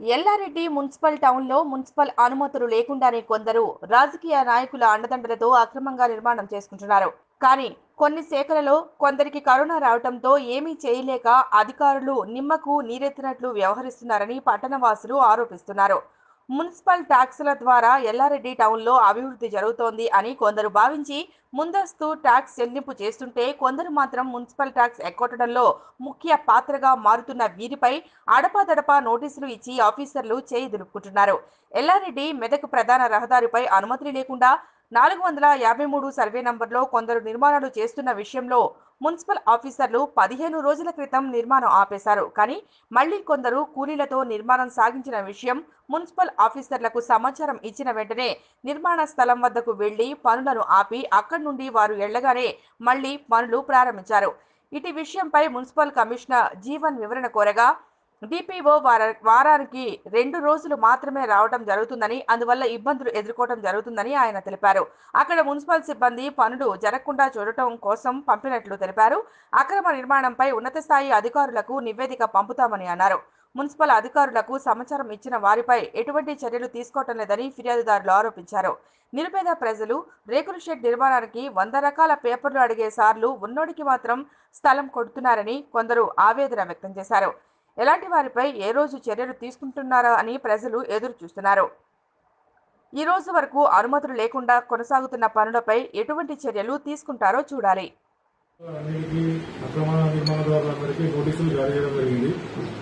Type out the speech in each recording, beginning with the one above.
Yellareddy municipal టౌన్లో municipal అనుమతులు లేకుండానే కొందరు రాజకీయ నాయకుల అండదండలతో అక్రమంగా నిర్మాణం చేసుకుంటున్నారు కానీ కొన్ని శాఖలలో కొందరికి కరోనా రావడంతో ఏమీ చేయలేక అధికారులు నిమ్మకు నీరెత్తినట్లు వ్యవహరిస్తున్నారని పట్టణవాసులు ఆరోపిస్తున్నారు మున్సిపల్ ట్యాక్సుల ద్వారా ఎల్లారెడ్డి టౌన్లో అభివృద్ధి జరుగుతోంది అని కొందరు భావించి ముందస్తు ట్యాక్స్ చెల్లింపు చేస్తుంటే కొందరు మాత్రం మున్సిపల్ ట్యాక్స్ ఎక్కొట్టడంలో ముఖ్య పాత్రగా మారుతున్న వీరిపై అడపాదడపా నోటీసులు ఇచ్చి ఆఫీసర్లు చేయి దులుపుకుంటున్నారు ఎల్లారెడ్డి మెదక్ ప్రధాన రహదారిపై అనుమతులు లేకుండా నాలుగు వందల యాభై మూడు సర్వే నంబర్లో కొందరు నిర్మాణాలు చేస్తున్న విషయంలో మున్సిపల్ ఆఫీసర్లు పదిహేను రోజుల క్రితం నిర్మాణం ఆపేశారు కానీ మళ్లీ కొందరు కూలీలతో నిర్మాణం సాగించిన విషయం మున్సిపల్ ఆఫీసర్లకు సమాచారం ఇచ్చిన వెంటనే నిర్మాణ స్థలం వద్దకు వెళ్లి పనులను ఆపి అక్కడి నుండి వారు ఎళ్లగానే మళ్లీ పనులు ప్రారంభించారు ఇటు విషయంపై మున్సిపల్ కమిషనర్ జీవన్ వివరణ కోరగా డిపిఓ వార వారానికి రెండు రోజులు మాత్రమే రావడం జరుగుతుందని అందువల్ల ఇబ్బందులు ఎదుర్కోవడం జరుగుతుందని ఆయన తెలిపారు అక్కడ మున్సిపల్ సిబ్బంది పనులు జరగకుండా చూడటం కోసం పంపినట్లు తెలిపారు అక్రమ నిర్మాణంపై ఉన్నత స్థాయి అధికారులకు నివేదిక పంపుతామని అన్నారు మున్సిపల్ అధికారులకు సమాచారం ఇచ్చిన వారిపై ఎటువంటి చర్యలు తీసుకోవటం లేదని ఫిర్యాదుదారులు ఆరోపించారు నిరుపేద ప్రజలు రేకుల షెడ్ నిర్మాణానికి వంద రకాల పేపర్లు అడిగే సార్లు ఉన్నోడికి మాత్రం స్థలం కొడుతున్నారని కొందరు ఆవేదన వ్యక్తం చేశారు ఎలాంటి వారిపై ఏ రోజు చర్యలు తీసుకుంటున్నారో అని ప్రజలు ఎదురు చూస్తున్నారు ఈ రోజు వరకు అనుమతులు లేకుండా కొనసాగుతున్న పనులపై ఎటువంటి చర్యలు తీసుకుంటారో చూడాలి అన్నిటికీ అక్రమ నిర్మాణదారులందరికీ నోటీసులు జారీ చేయడం జరిగింది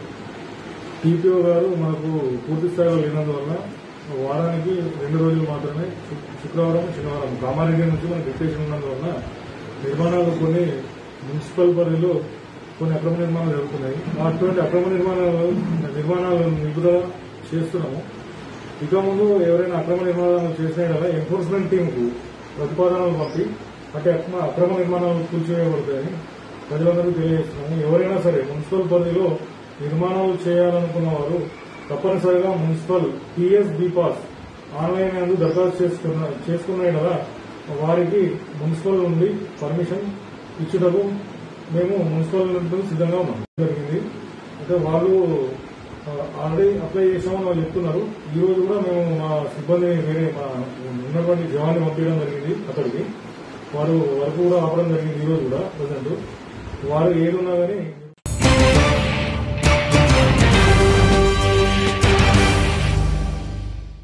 టీపీఓ గారు మనకు పూర్తి స్థాయిలో లేనందువల్ల వారానికి రెండు రోజులు మాత్రమే శు- శుక్రవారం శనివారం కామారెడ్డి నుంచి మనకు డిక్టేషన్ ఉన్నందువల్ల నిర్మాణాలు కొన్ని మున్సిపల్ పరిధిలో కొన్ని అక్రమ నిర్మాణాలు జరుగుతున్నాయి అటువంటి అక్రమ నిర్మాణాలు నిర్మాణాలు నిలుపుదల చేస్తున్నాము ఇక ముందు ఎవరైనా అక్రమ నిర్మాణాలు చేసినా కదా ఎన్ఫోర్స్మెంట్ టీంకు ప్రతిపాదనలు పంపి అంటే అక్రమ అక్రమ నిర్మాణాలు కూల్చివేయబడతాయని ప్రజలందరికీ తెలియజేస్తున్నాము ఎవరైనా సరే మున్సిపల్ పరిధిలో నిర్మాణాలు చేయాలనుకున్న వారు తప్పనిసరిగా మున్సిపల్ టీఎస్ పాస్ ఆన్లైన్ నందు దరఖాస్తు చేసుకున్న చేసుకున్నాయి కదా వారికి మున్సిపల్ నుండి పర్మిషన్ ఇచ్చుటకు మేము మున్సిపల్ నుండి సిద్ధంగా ఉన్నాం జరిగింది అయితే వాళ్ళు ఆ, ఆల్రెడీ అప్లై చేసామని వాళ్ళు చెప్తున్నారు ఈ రోజు కూడా మేము మా సిబ్బందిని వేరే మా ఉన్నటువంటి జవాన్ని పంపించడం జరిగింది అక్కడికి వారు వర్క్ కూడా ఆపడం జరిగింది ఈ రోజు కూడా ప్రజెంట్ వారు ఏదున్నా కానీ